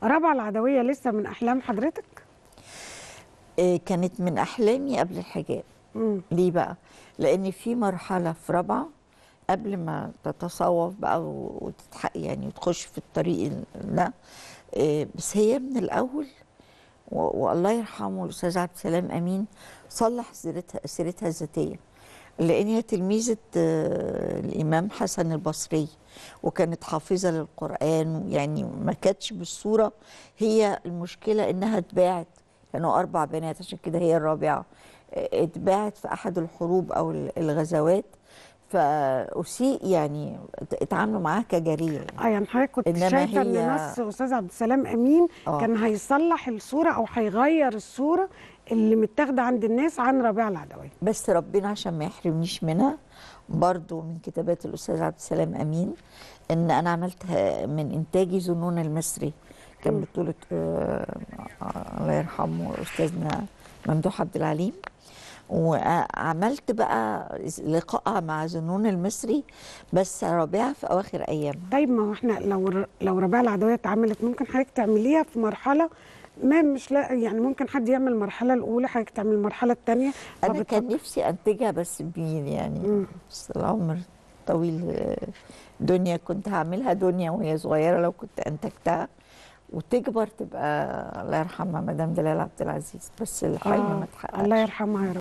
رابعه العدويه لسه من احلام حضرتك آه، كانت من احلامي قبل الحجاب مم. ليه بقى لان في مرحله في رابعه قبل ما تتصوف بقى وتتحق يعني وتخش في الطريق ده آه، بس هي من الاول و- والله يرحمه الاستاذ عبد السلام امين صلح سيرتها سيرتها الذاتيه لان هي تلميذه آه، الامام حسن البصري وكانت حافظه للقران يعني ما كانتش بالصوره هي المشكله انها اتباعت كانوا اربع بنات عشان كده هي الرابعه آه، اتباعت في احد الحروب او ال- الغزوات فأسيء يعني ات- اتعاملوا معاها كجريمه اه يعني حضرتك كنت إنما شايفه هي- ان نص استاذ عبد السلام امين آه. كان هيصلح الصوره او هيغير الصوره اللي متاخده عند الناس عن ربيعه العدويه بس ربنا عشان ما يحرمنيش منها برضو من كتابات الأستاذ عبد السلام أمين إن أنا عملتها من إنتاجي ظنون المصري كان بطولة آه، آه، الله يرحمه أستاذنا ممدوح عبد العليم وعملت بقى لقاء مع ظنون المصري بس رابعة في أواخر أيام طيب ما هو احنا لو لو ربيعه العدويه اتعملت ممكن حضرتك تعمليها في مرحله ما مش لا يعني ممكن حد يعمل المرحله الاولى حضرتك تعمل المرحله الثانيه أنا كان نفسي أنتجها بس بمين يعني مم. بس العمر طويل آه، دنيا كنت هعملها دنيا وهي صغيرة لو كنت أنتجتها وتكبر تبقى الله يرحمها مدام دلال عبد العزيز بس الحلم ما اتحققش الله يرحمها يا رب